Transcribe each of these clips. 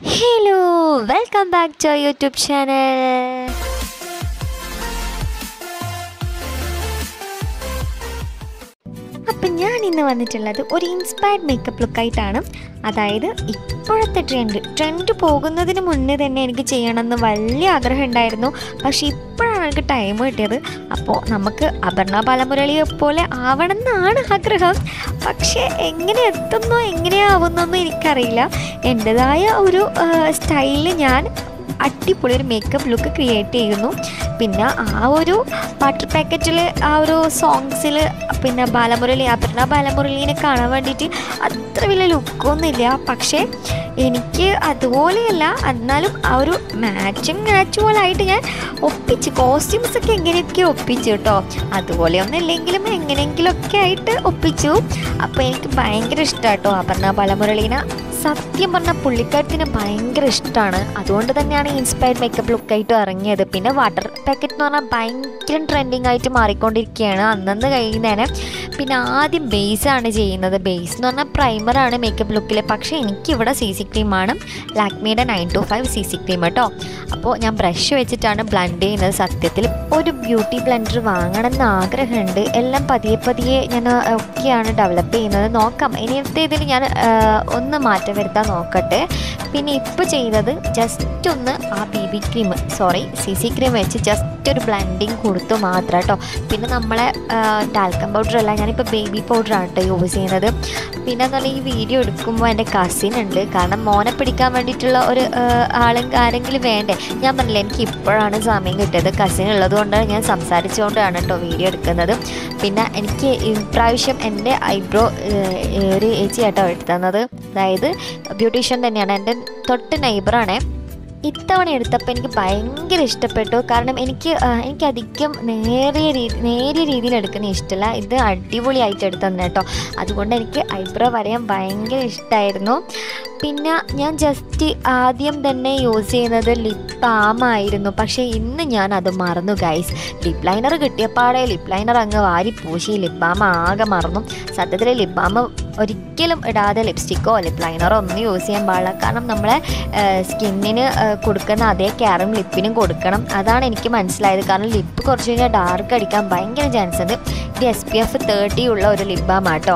hello welcome back to YouTube channel അപ്പം ഞാൻ ഇന്ന് വന്നിട്ടുള്ളത് ഒരു ഇൻസ്പയർഡ് മേക്കപ്പ് ലുക്കായിട്ടാണ് അതായത് ഇപ്പോഴത്തെ ട്രെൻഡ് ട്രെൻഡ് പോകുന്നതിന് മുന്നേ തന്നെ എനിക്ക് ചെയ്യണമെന്ന് വലിയ ആഗ്രഹം ഉണ്ടായിരുന്നു പക്ഷേ ഇപ്പോഴാണ് എനിക്ക് ടൈം കിട്ടിയത് അപ്പോൾ നമുക്ക് അപർണ ബാലമുരളിയെ പോലെ ആവണം എന്നാണ് ആഗ്രഹം പക്ഷേ എങ്ങനെ എത്തുന്നോ എങ്ങനെയാവുന്നൊന്നും എനിക്കറിയില്ല എൻ്റെതായ ഒരു സ്റ്റൈലിൽ ഞാൻ അടിപൊളി ഒരു മേക്കപ്പ് ലുക്ക് ക്രിയേറ്റ് ചെയ്യുന്നു പിന്നെ ആ ഒരു വാട്ടർ പാക്കറ്റിൽ ആ ഒരു സോങ്സിൽ പിന്നെ ബാലമുരളി അപർണ ബാലമുരളീനെ കാണാൻ വേണ്ടിയിട്ട് അത്ര വലിയ ലുക്കൊന്നുമില്ല പക്ഷേ എനിക്ക് അതുപോലെയല്ല എന്നാലും ആ ഒരു മാച്ചിങ് മാച്ചുവലായിട്ട് ഞാൻ ഒപ്പിച്ച് കോസ്റ്റ്യൂംസ് ഒക്കെ എങ്ങനെയൊക്കെ ഒപ്പിച്ചു കേട്ടോ അതുപോലെയൊന്നും ഇല്ലെങ്കിലും എങ്ങനെയെങ്കിലുമൊക്കെ ആയിട്ട് ഒപ്പിച്ചു അപ്പോൾ എനിക്ക് ഭയങ്കര ഇഷ്ടമാണ് കേട്ടോ അപർണ ബാലമുരളീനെ സത്യം പറഞ്ഞാൽ പുള്ളിക്കാരത്തിന് ഭയങ്കര ഇഷ്ടമാണ് അതുകൊണ്ട് തന്നെയാണ് ഇൻസ്പയർഡ് മേക്കപ്പ് ലുക്കായിട്ട് ഇറങ്ങിയത് പിന്നെ വാട്ടർ പാക്കറ്റ് എന്ന് പറഞ്ഞാൽ ഭയങ്കര ട്രെൻഡിങ് ആയിട്ട് മാറിക്കൊണ്ടിരിക്കുകയാണ് അന്നന്ന് കഴിയുന്നതിന് പിന്നെ ആദ്യം ബേസ് ആണ് ചെയ്യുന്നത് ബേസ് എന്ന് പറഞ്ഞാൽ പ്രൈമറാണ് മേക്കപ്പ് ലുക്കിൽ പക്ഷേ എനിക്കിവിടെ സി സി ക്രീമാണ് ലാക്മിയുടെ nine two five C C cream കേട്ടോ അപ്പോൾ ഞാൻ ബ്രഷ് വെച്ചിട്ടാണ് ബ്ലണ്ട് ചെയ്യുന്നത് സത്യത്തിൽ ഒരു ബ്യൂട്ടി ബ്ലെൻഡർ വാങ്ങണമെന്ന് ആഗ്രഹമുണ്ട് എല്ലാം പതിയെ പതിയെ ഞാൻ ഒക്കെയാണ് ഡെവലപ്പ് ചെയ്യുന്നത് നോക്കാം ഇനിയത്തെ ഇതിൽ ഞാൻ ആ, ഒന്ന് മാറ്റം വരുത്താൻ നോക്കട്ടെ പിന്നെ ഇപ്പോൾ ചെയ്തത് ജസ്റ്റ് ഒന്ന് ആ B B cream sorry C C cream വെച്ച് ജസ്റ്റ് ഒരു ബ്ലെൻഡിങ് കൊടുത്തു മാത്രം കേട്ടോ പിന്നെ നമ്മളെ ടാൽക്കം പൗഡർ അല്ല ഞാനിപ്പോൾ ബേബി പൗഡറാണ് കേട്ടോ യൂസ് ചെയ്യുന്നത് പിന്നെ എന്ന് പറഞ്ഞാൽ ഈ വീഡിയോ എടുക്കുമ്പോൾ എൻ്റെ കസിൻ ഉണ്ട് കാരണം മോനെ പിടിക്കാൻ വേണ്ടിയിട്ടുള്ള ഒരു ആ, ആളും ആരെങ്കിലും വേണ്ടേ ഞാൻ പറഞ്ഞില്ല എനിക്ക് ഇപ്പോഴാണ് സമയം കിട്ടിയത് കസിൻ ഉള്ളത് കൊണ്ടാണ് ഞാൻ സംസാരിച്ചുകൊണ്ടാണ് കേട്ടോ വീഡിയോ എടുക്കുന്നത് പിന്നെ എനിക്ക് ഇപ്രാവശ്യം എൻ്റെ ഐബ്രോ ഒരു ഏച്ചി കേട്ടോ എടുത്തുന്നത് അതായത് ബ്യൂട്ടീഷ്യൻ തന്നെയാണ് എൻ്റെ തൊട്ട് നൈബറാണേ ഇത്തവണ എടുത്തപ്പോൾ എനിക്ക് ഭയങ്കര ഇഷ്ടപ്പെട്ടു കാരണം എനിക്ക് ആ, എനിക്ക് അധികം നേരിയ രീതി നേരിയ രീതിയിൽ എടുക്കുന്ന ഇഷ്ടമല്ല ഇത് അടിപൊളിയായിട്ട് എടുത്തു തന്നെ കേട്ടോ അതുകൊണ്ട് എനിക്ക് ഐബ്രോ വരയാൻ ഭയങ്കര ഇഷ്ടമായിരുന്നു പിന്നെ ഞാൻ ജസ്റ്റ് ആദ്യം തന്നെ യൂസ് ചെയ്യുന്നത് ലിപ് ബാം ആയിരുന്നു പക്ഷേ ഇന്ന് ഞാൻ അത് മറന്നു ഗൈസ് ലിപ് ലൈനർ കിട്ടിയപ്പാടെ ലിപ് ലൈനർ അങ്ങ് വാരി പൂശി ലിപ് ബാം ആകെ മറന്നു സത്യത്തിൽ ലിപ് ബാം ഒരിക്കലും ഇടാതെ ലിപ്സ്റ്റിക്കോ ലിപ് ലൈനറോ ഒന്നും യൂസ് ചെയ്യാൻ പാടില്ല കാരണം നമ്മളെ സ്കിന്നിന് കൊടുക്കുന്ന അതേ കെയറും ലിപ്പിനും കൊടുക്കണം അതാണ് എനിക്ക് മനസ്സിലായത് കാരണം ലിപ്പ് കുറച്ച് കഴിഞ്ഞാൽ ഡാർക്ക് അടിക്കാൻ ഭയങ്കര ചാൻസ് ഉണ്ട് ഇത് എസ് പി എഫ് തേർട്ടി ഉള്ള ഒരു ലിപ് ബാം ആട്ടോ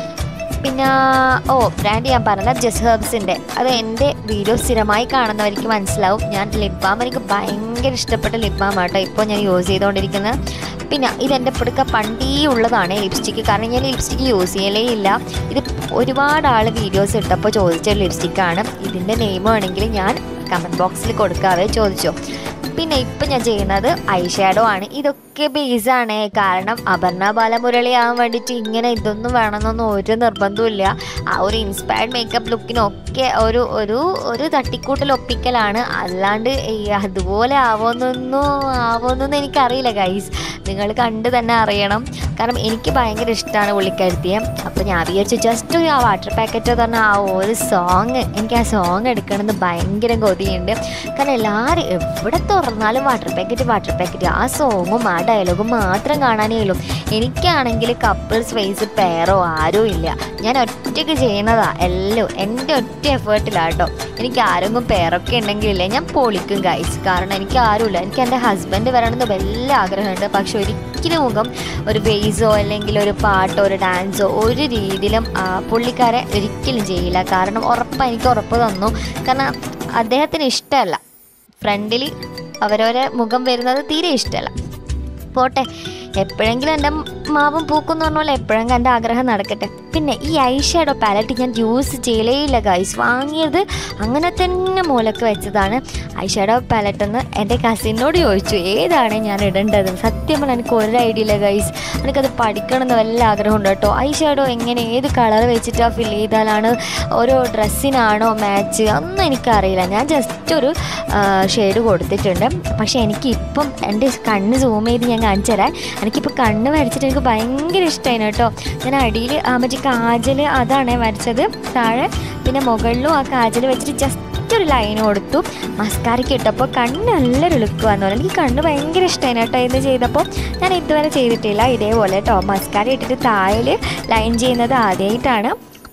പിന്നെ ഓ ബ്രാൻഡ് ഞാൻ പറഞ്ഞത് ജസ് ഹെർബ്സിൻ്റെ അത് എൻ്റെ വീഡിയോ സ്ഥിരമായി കാണുന്നവർക്ക് മനസ്സിലാവും ഞാൻ ലിപ് ബാം എനിക്ക് ഭയങ്കര ഇഷ്ടപ്പെട്ട ലിപ് ബാം ആട്ടോ ഇപ്പോൾ ഞാൻ യൂസ് ചെയ്തുകൊണ്ടിരിക്കുന്നത് പിന്നെ ഇതെൻ്റെ പിടുക്ക പണ്ടേ ഉള്ളതാണ് ലിപ്സ്റ്റിക്ക് കാരണം ഞാൻ ലിപ്സ്റ്റിക്ക് യൂസ് ചെയ്യലേ ഇല്ല ഇത് ഒരുപാട് ആൾ വീഡിയോസ് ഇട്ടപ്പോൾ ചോദിച്ച ലിപ്സ്റ്റിക്കാണ് ഇതിൻ്റെ നെയിം വേണമെങ്കിൽ ഞാൻ കമൻറ്റ് ബോക്സിൽ കൊടുക്കാവേ ചോദിച്ചു പിന്നെ ഇപ്പം ഞാൻ ചെയ്യുന്നത് ഐ ഷാഡോ ആണ് ഇതൊക്കെ ബേസാണ് കാരണം അപർണ ബാലമുരളി ആവാൻ വേണ്ടിയിട്ട് ഇങ്ങനെ ഇതൊന്നും വേണമെന്നൊന്നും ഒരു നിർബന്ധമില്ല ആ ഒരു ഇൻസ്പയർഡ് മേക്കപ്പ് ലുക്കിനൊക്കെ ഒരു ഒരു ഒരു തട്ടിക്കൂട്ടൽ ഒപ്പിക്കലാണ് അല്ലാണ്ട് ഈ അതുപോലെ ആവോന്നൊന്നും ആവോന്നൊന്നും എനിക്കറിയില്ല ഗൈസ് നിങ്ങൾ കണ്ട് തന്നെ അറിയണം കാരണം എനിക്ക് ഭയങ്കര ഇഷ്ടമാണ് പുള്ളിക്കാരുത്തിയെ അപ്പോൾ ഞാൻ വിചാരിച്ചു ജസ്റ്റ് ഒരു ആ വാട്ടർ പാക്കറ്റ് എന്ന് പറഞ്ഞാൽ ആ ഒരു സോങ് എനിക്ക് ആ സോങ് എടുക്കണമെന്ന് ഭയങ്കര കൊതിയുണ്ട് കാരണം എല്ലാവരും എവിടെ തുറന്നാലും വാട്ടർ പാക്കറ്റ് വാട്ടർ പാക്കറ്റ് ആ സോങ്ങും ആ ഡയലോഗും മാത്രം കാണാനേ ഉള്ളൂ എനിക്കാണെങ്കിൽ കപ്പിൾസ് ഫേസ് പേരോ ആരും ഇല്ല ഞാൻ ഒറ്റയ്ക്ക് ചെയ്യുന്നതാ എല്ലാം എൻ്റെ ഒറ്റ എഫേർട്ടിലാട്ടോ എനിക്ക് ആരെങ്കിലും പേരൊക്കെ ഉണ്ടെങ്കിലില്ലേ ഞാൻ പൊളിക്കും ഗൈസ് കാരണം എനിക്ക് ആരുമില്ല എനിക്ക് എൻ്റെ ഹസ്ബൻഡ് വരണമെന്ന് വലിയ ആഗ്രഹമുണ്ട് പക്ഷെ ഒരിക്കലും മുഖം ഒരു ബേസോ അല്ലെങ്കിൽ ഒരു പാട്ടോ ഒരു ഡാൻസോ ഒരു രീതിയിലും ആ, പുള്ളിക്കാരെ ഒരിക്കലും ചെയ്യില്ല കാരണം ഉറപ്പാണ് എനിക്ക് ഉറപ്പ് തന്നു കാരണം അദ്ദേഹത്തിന് ഇഷ്ടമല്ല ഫ്രണ്ടിൽ അവരവരെ മുഖം വരുന്നത് തീരെ ഇഷ്ടമല്ല പോട്ടെ എപ്പോഴെങ്കിലും എൻ്റെ മാവും പൂക്കും എന്ന് പറഞ്ഞ പോലെ എപ്പോഴെങ്കിലും എൻ്റെ ആഗ്രഹം നടക്കട്ടെ പിന്നെ ഈ ഐ ഷാഡോ പാലറ്റ് ഞാൻ യൂസ് ചെയ്യലേ ഇല്ല ഗൈസ് വാങ്ങിയത് അങ്ങനെ തന്നെ മൂലക്ക് വെച്ചതാണ് ഐ ഷാഡോ പാലറ്റ് എന്ന് എൻ്റെ കസിനോട് ചോദിച്ചു ഏതാണ് ഞാൻ ഇടേണ്ടത് സത്യം പറഞ്ഞാൽ എനിക്ക് ഒരു ഐഡിയ ഇല്ല ഗൈസ് എനിക്കത് പഠിക്കണം എന്ന് വല്ല ആഗ്രഹമുണ്ട് കേട്ടോ ഐ ഷാഡോ എങ്ങനെ ഏത് കളർ വെച്ചിട്ടാ ഫിൽ ചെയ്താലാണ് ഓരോ ഡ്രസ്സിനാണോ മാച്ച് ഒന്നും എനിക്കറിയില്ല ഞാൻ ജസ്റ്റ് ഒരു ഷെയ്ഡ് കൊടുത്തിട്ടുണ്ട് പക്ഷേ എനിക്കിപ്പം എൻ്റെ കണ്ണ് സൂം ചെയ്ത് ഞാൻ കാണിച്ചു തരാം എനിക്കിപ്പോൾ കണ്ണ് വരച്ചിട്ട് എനിക്ക് ഭയങ്കര ഇഷ്ടമായി കേട്ടോ ഞാൻ അടിയിൽ ആ മറ്റേ കാജൽ അതാണ് വരച്ചത് താഴെ പിന്നെ മുകളിലും ആ കാജൽ വെച്ചിട്ട് ജസ്റ്റ് ഒരു ലൈൻ കൊടുത്തു മസ്കാരയ്ക്ക് ഇട്ടപ്പോൾ കണ്ണ് നല്ലൊരു ലുക്ക് വന്നു എനിക്ക് കണ്ണ് ഭയങ്കര ഇഷ്ടമായി കേട്ടോ ഇത് ചെയ്തപ്പോൾ ഞാൻ ഇതുവരെ ചെയ്തിട്ടില്ല ഇതേപോലെ കേട്ടോ മസ്കാര ഇട്ടിട്ട് താഴെ ലൈൻ ചെയ്യുന്നത് ആദ്യമായിട്ടാണ്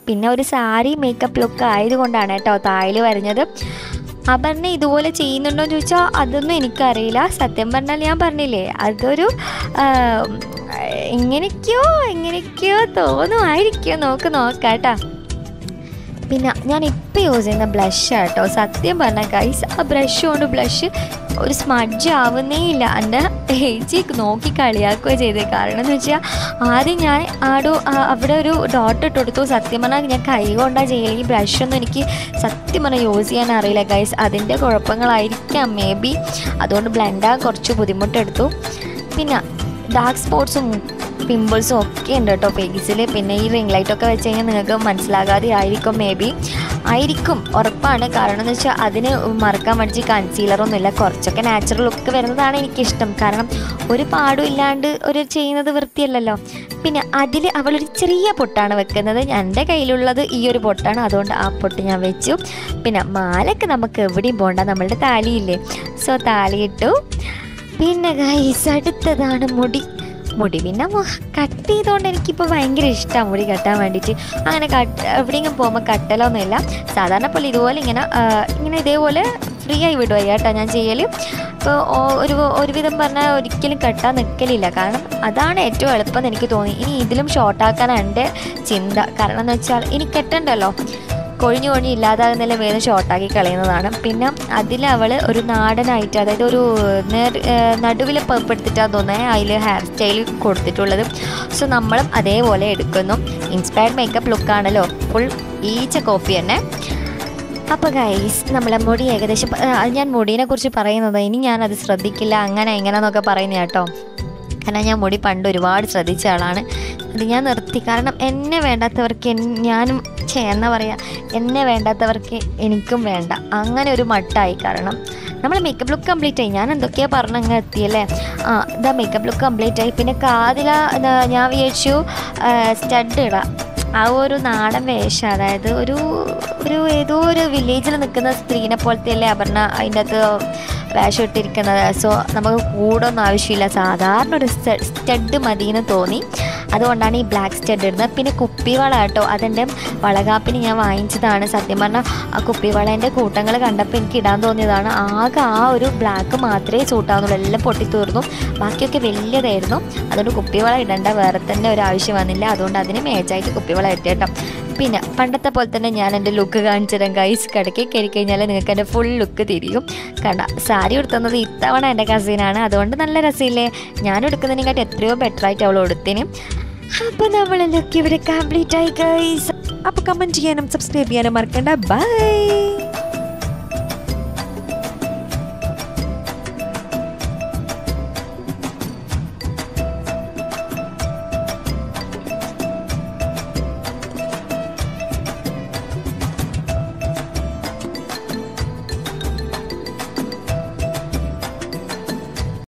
പിന്നെ ഒരു സാരി മേക്കപ്പ് ലുക്ക് ആയതുകൊണ്ടാണ് കേട്ടോ തായിൽ വരഞ്ഞത് അപർണ ഇതുപോലെ ചെയ്യുന്നുണ്ടോ എന്ന് ചോദിച്ചാൽ അതൊന്നും എനിക്കറിയില്ല സത്യം പറഞ്ഞാൽ ഞാൻ പറഞ്ഞില്ലേ അതൊരു ആ, എങ്ങനെയൊക്കെയോ എങ്ങനെയൊക്കെയോ തോന്നുമായിരിക്കും നോക്ക് നോക്കാം കേട്ടോ പിന്നെ ഞാൻ ഇപ്പോൾ യൂസ് ചെയ്യുന്ന ബ്ലഷ് കേട്ടോ സത്യം പറഞ്ഞാൽ ഗൈസ് ആ ബ്രഷ് കൊണ്ട് ബ്ലഷ് ഒരു സ്മഡ്ജ് ആവുന്നേ ഇല്ല എൻ്റെ ഏച്ചി നോക്കി കളിയാക്കുക ചെയ്തത് കാരണം എന്ന് വെച്ചാൽ ആദ്യം ഞാൻ ആടോ ആ- അവിടെ ഒരു ഡോട്ട് ഇട്ട് കൊടുത്തു സത്യം പറഞ്ഞാൽ ഞാൻ കൈ കൊണ്ടാണ് ചെയ്യൽ ഈ ബ്രഷൊന്നും എനിക്ക് സത്യം പറഞ്ഞാൽ യൂസ് ചെയ്യാൻ അറിയില്ല ഗൈസ് അതിൻ്റെ കുഴപ്പങ്ങളായിരിക്കാം മേ ബി അതുകൊണ്ട് ബ്ലെൻഡാൻ കുറച്ച് ബുദ്ധിമുട്ടെടുത്തു പിന്നെ ഡാർക്ക് സ്പോട്ട്സും പിമ്പിൾസും ഒക്കെ ഉണ്ട് കേട്ടോ ഫേസിൽ പിന്നെ ഈ റിംഗ് ലൈറ്റൊക്കെ വെച്ച് കഴിഞ്ഞാൽ നിങ്ങൾക്ക് മനസ്സിലാകാതെ ആയിരിക്കും മേ ബി ആയിരിക്കും ഉറപ്പാണ് കാരണം എന്ന് വെച്ചാൽ അതിന് മറക്കാൻ പഠിച്ച് കൺസീലറൊന്നുമില്ല കുറച്ചൊക്കെ നാച്ചുറൽ ലുക്ക് വരുന്നതാണ് എനിക്കിഷ്ടം കാരണം ഒരു പാടും ഇല്ലാണ്ട് ഒരു ചെയ്യുന്നത് വൃത്തിയല്ലല്ലോ പിന്നെ അതിൽ അവളൊരു ചെറിയ പൊട്ടാണ് വെക്കുന്നത് എൻ്റെ കയ്യിലുള്ളത് ഈ ഒരു പൊട്ടാണ് അതുകൊണ്ട് ആ പൊട്ട് ഞാൻ വെച്ചു പിന്നെ മാലക്ക് നമുക്ക് എവിടെയും പോകണ്ട നമ്മളുടെ താലിയില്ലേ സോ താലിയിട്ടു പിന്നെ ഗൈസ് അടുത്തതാണ് മുടി മുടി പിന്നെ കട്ട് ചെയ്തുകൊണ്ട് എനിക്കിപ്പോൾ ഭയങ്കര ഇഷ്ടമാണ് മുടി കെട്ടാൻ വേണ്ടിയിട്ട് അങ്ങനെ കട്ട് എവിടെയെങ്കിലും പോകുമ്പോൾ കട്ടലൊന്നുമില്ല സാധാരണ പോലെ ഇതുപോലെ ഇങ്ങനെ ആ, ഇങ്ങനെ ഇതേപോലെ ഫ്രീ ആയി വിടുക കേട്ടോ ഞാൻ ചെയ്യൽ ഇപ്പോൾ ഒരു ഒരുവിധം പറഞ്ഞാൽ ഒരിക്കലും കെട്ടാൻ നിൽക്കലില്ല കാരണം അതാണ് ഏറ്റവും എളുപ്പം എന്ന് എനിക്ക് തോന്നി ഇനി ഇതിലും ഷോർട്ടാക്കാനാണ് എൻ്റെ ചിന്ത കാരണം എന്ന് വെച്ചാൽ ഇനി കെട്ടണ്ടല്ലോ കൊഴിഞ്ഞു കൊഴിഞ്ഞ് ഇല്ലാതാകുന്നില്ല വേഗം ഷോർട്ടാക്കി കളയുന്നതാണ് പിന്നെ അതിൽ അവൾ ഒരു നാടനായിട്ട് അതായത് ഒരു നേർ നടുവിൽ പെടുത്തിട്ടാണ് തോന്നുന്നത് അതിൽ ഹെയർ സ്റ്റൈൽ കൊടുത്തിട്ടുള്ളത് സോ നമ്മളും അതേപോലെ എടുക്കുന്നു ഇൻസ്പയർഡ് മേക്കപ്പ് ലുക്കാണല്ലോ ഫുൾ ഈച്ച കോപ്പി തന്നെ അപ്പോൾ ഗൈസ് നമ്മളെ മുടി ഏകദേശം പ- ആ, ഞാൻ മുടീനെ കുറിച്ച് പറയുന്നത് ഇനി ഞാനത് ശ്രദ്ധിക്കില്ല അങ്ങനെ ഇങ്ങനെ എന്നൊക്കെ പറയുന്നത് കേട്ടോ കാരണം ഞാൻ മുടി പണ്ട് ഒരുപാട് ശ്രദ്ധിച്ച ആളാണ് അത് ഞാൻ നിർത്തി കാരണം എന്നെ വേണ്ടാത്തവർക്ക് എൻ- ഞാനും ഛേ, എന്നാ പറയുക എന്നെ വേണ്ടാത്തവർക്ക് എനിക്കും വേണ്ട അങ്ങനെ ഒരു മട്ടായി കാരണം നമ്മൾ മേക്കപ്പ് ലുക്ക് കംപ്ലീറ്റ് ആയി ഞാൻ എന്തൊക്കെയാ പറഞ്ഞങ്ങ് എത്തിയല്ലേ ആ ഇതാ മേക്കപ്പ് ലുക്ക് കംപ്ലീറ്റ് ആയി പിന്നെ കാതില ഇതാ ഞാൻ വിചാരിച്ചു സ്റ്റഡ് ഇടാം ആ ഒരു നാടൻ വേഷം അതായത് ഒരു ഒരു ഏതോ ഒരു വില്ലേജിൽ നിൽക്കുന്ന സ്ത്രീനെ പോലത്തെ അല്ലേ അപർണ അതിൻ്റെ അകത്ത് വേഷം ഇട്ടിരിക്കുന്നത് സോ നമുക്ക് കൂടൊന്നും ആവശ്യമില്ല സാധാരണ ഒരു സ്റ്റഡ് മതിയെന്ന് തോന്നി അതുകൊണ്ടാണ് ഈ ബ്ലാക്ക് സ്റ്റഡ് ഇടുന്നത് പിന്നെ കുപ്പിവള കേട്ടോ അതെൻ്റെ വളകാപ്പിന് ഞാൻ വാങ്ങിച്ചതാണ് സത്യം പറഞ്ഞാൽ ആ കുപ്പിവളേൻ്റെ കൂട്ടങ്ങൾ കണ്ടപ്പോൾ എനിക്ക് ഇടാൻ തോന്നിയതാണ് ആകെ ആ ഒരു ബ്ലാക്ക് മാത്രമേ സൂട്ടാവുന്നുള്ളൂ എല്ലാം പൊട്ടിത്തീർന്നു ബാക്കിയൊക്കെ വലിയതായിരുന്നു അതുകൊണ്ട് കുപ്പിവള ഇടേണ്ട വേറെ തന്നെ ഒരു ആവശ്യം വന്നില്ല അതുകൊണ്ട് അതിന് മേച്ചായിട്ട് കുപ്പിവള ഇട്ട് കേട്ടോ പിന്നെ പണ്ടത്തെ പോലെ തന്നെ ഞാൻ എൻ്റെ ലുക്ക് കാണിച്ചു തരാം ഗൈസ് കിടക്കി കയറി കഴിഞ്ഞാൽ നിങ്ങൾക്ക് എൻ്റെ ഫുൾ ലുക്ക് തിരിയും കണ്ട സാരി ഉടുത്തുന്നത് ഇത്തവണ എൻ്റെ കസിനാണ് അതുകൊണ്ട് നല്ല രസമില്ലേ ഞാൻ എടുക്കുന്നതിനെക്കാട്ടി എത്രയോ ബെറ്റർ ആയിട്ട് അവൾ ഉടുത്തിന് അപ്പോൾ നമ്മൾ ലുക്ക് ഇവിടെ കംപ്ലീറ്റ് ആയി ഗൈസ് അപ്പോൾ കമൻറ്റ് ചെയ്യാനും സബ്സ്ക്രൈബ് ചെയ്യാനും മറക്കണ്ട ബൈ